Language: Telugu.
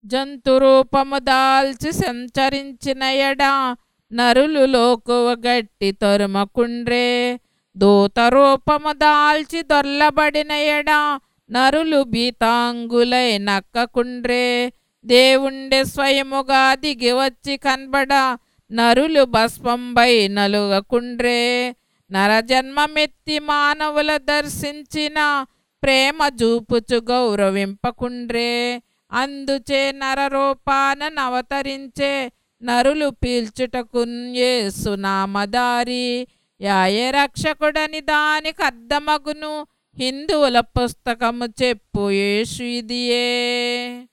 జంతు రూపము దాల్చి సంచరించిన ఎడ నరులు లోకువ గట్టి తరుమకుండ్రే దూత రూపము దాల్చి దొల్లబడిన ఎడ నరులు బీతాంగులై నక్కకుండ్రే దేవుండే స్వయముగా దిగి వచ్చి కనబడ నరులు భస్మంబై నలుగకుండ్రే నరజన్మమెత్తి మానవుల దర్శించిన ప్రేమ చూపుచు గౌరవింపకుండ్రే అందుచే నరరూపాన నవతరించే నరులు పీల్చుటకున్ యేసునామదారి యాయే రక్షకుడని దానికి అర్థమగును హిందువుల పుస్తకము చెప్పు యేసు ఇదియే